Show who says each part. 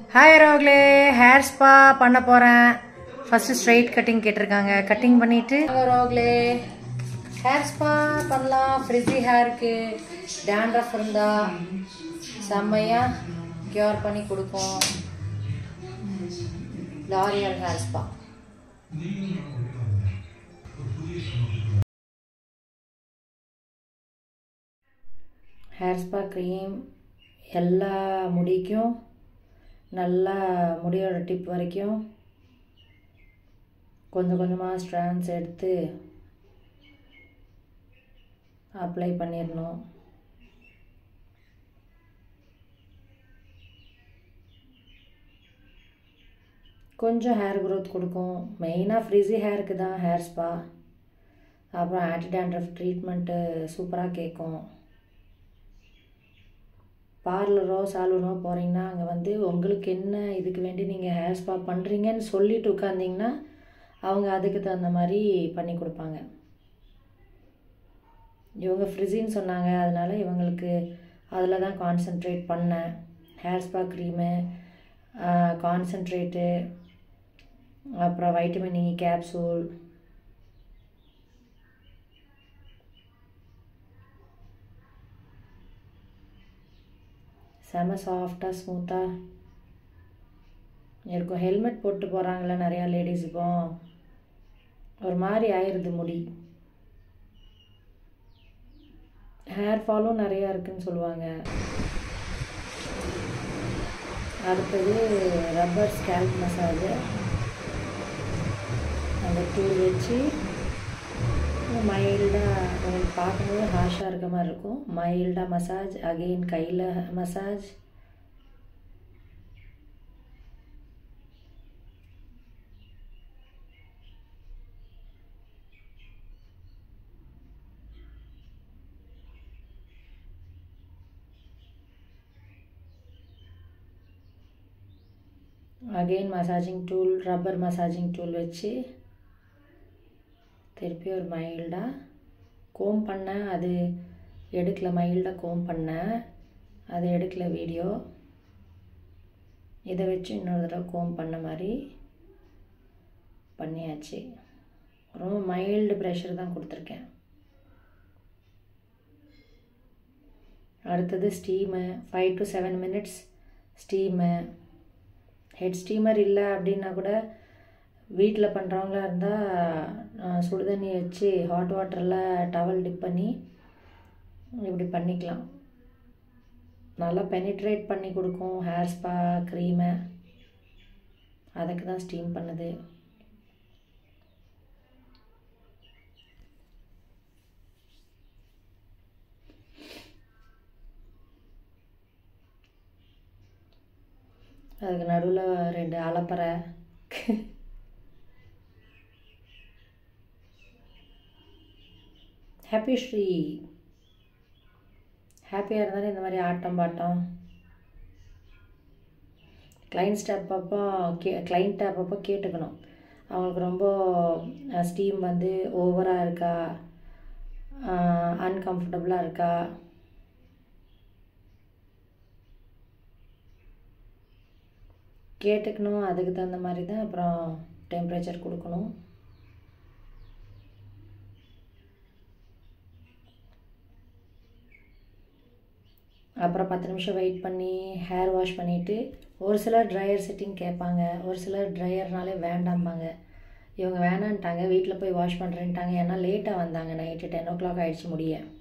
Speaker 1: hi ரோக்லே hair spa பண்ண போகிறேன் first straight cutting கேட்டிருக்காங்க கட்டிங் பண்ணிவிட்டு ரோக்லே ஹேர் ஸ்பா பண்ணலாம் ஃப்ரிஸி ஹேருக்கு டேண்ட்ரஃப் இருந்தா செம்மையாக க்யூர் பண்ணி கொடுக்கும் L'Oreal hair spa hair spa cream எல்லா முடிக்கும் நல்லா முடியோட டிப் வரைக்கும் கொஞ்சம் கொஞ்சமாக ஸ்ட்ராண்ட்ஸ் எடுத்து அப்ளை பண்ணிடணும் கொஞ்சம் ஹேர் க்ரோத் கொடுக்கும் மெயினாக ஃப்ரிஸி ஹேருக்கு தான் ஹேர் ஸ்பா அப்புறம் ஆன்டி டேண்ட்ரஃப் ட்ரீட்மெண்ட்டு சூப்பராக கேட்கும் பார்லரோ சாலூனோ போகிறீங்கன்னா அங்கே வந்து உங்களுக்கு என்ன இதுக்கு வேண்டி நீங்கள் ஹேர் ஸ்பா பண்ணுறீங்கன்னு சொல்லிட்டு உட்காந்திங்கன்னா அவங்க அதுக்கு தகுந்த மாதிரி பண்ணி கொடுப்பாங்க இவங்க ஃப்ரிஸின்னு சொன்னாங்க அதனால் இவங்களுக்கு அதில் தான் கான்சென்ட்ரேட் பண்ணேன் ஹேர் ஸ்பா க்ரீமு கான்சென்ட்ரேட்டு அப்புறம் வைட்டமின் இ கேப்சூல் செம சாஃப்டாக ஸ்மூத்தாக இருக்கும் ஹெல்மெட் போட்டு போகிறாங்கள நிறையா லேடிஸ் இப்போ ஒரு மாதிரி ஆயிடுது முடி ஹேர் ஃபாலும் நிறையா இருக்குன்னு சொல்லுவாங்க அடுத்தது ரப்பர் ஸ்கேல்ப் மசாஜ் அந்த டூல் வச்சு மைல்டாக உங்களுக்கு பார்க்கும்போது ஹாஷாக இருக்க மாதிரி இருக்கும் மைல்டாக மசாஜ் அகெயின் கையில் massage again massaging tool rubber massaging tool வச்சு திருப்பி ஒரு மைல்டாக கோம் பண்ணேன் அது எடுக்கல மைல்டாக கோம் பண்ணேன் அது எடுக்கல வீடியோ இதை வச்சு இன்னொரு தடவை கோம் பண்ண மாதிரி பண்ணியாச்சு ரொம்ப மைல்டு ப்ரெஷர் தான் கொடுத்துருக்கேன் அடுத்தது steam five to seven minutes steam head steamer இல்லை அப்படின்னா கூட வீட்டில் பண்ணுறவங்களா இருந்தால் சுடுதண்ணி வச்சு ஹாட் வாட்டரில் டவல் டிப் பண்ணி இப்படி பண்ணிக்கலாம் நல்லா பெனிட்ரேட் பண்ணி கொடுக்கும் ஹேர் ஸ்பா க்ரீமை அதுக்கு தான் ஸ்டீம் பண்ணுது அதுக்கு நடுவில் ரெண்டு அலப்பறை ஹாப்பி ஸ்ரீ ஹாப்பியாக இருந்தாலும் இந்த மாதிரி ஆட்டம் பாட்டம் கிளைண்ட் ஸ்டாப் அப்போ கே கிளைண்ட் அப்பப்போ கேட்டுக்கணும் அவங்களுக்கு ரொம்ப ஸ்டீம் வந்து ஓவராக இருக்கா அன்கம்ஃபர்டபுளாக இருக்கா கேட்டுக்கணும் அதுக்கு தகுந்த மாதிரி தான் அப்புறம் டெம்பரேச்சர் கொடுக்கணும் அப்புறம் பத்து நிமிஷம் வெயிட் பண்ணி ஹேர் வாஷ் பண்ணிவிட்டு ஒரு சிலர் ட்ரையர் செட்டிங் கேட்பாங்க ஒரு சிலர் ட்ரையர்னாலே வேண்டாம்பாங்க இவங்க வேணான்ட்டாங்க வீட்டில் போய் வாஷ் பண்ணுறேன்ட்டாங்க ஏன்னா லேட்டாக வந்தாங்க நைட்டு டென் ஓ கிளாக் ஆகிடுச்சு முடிய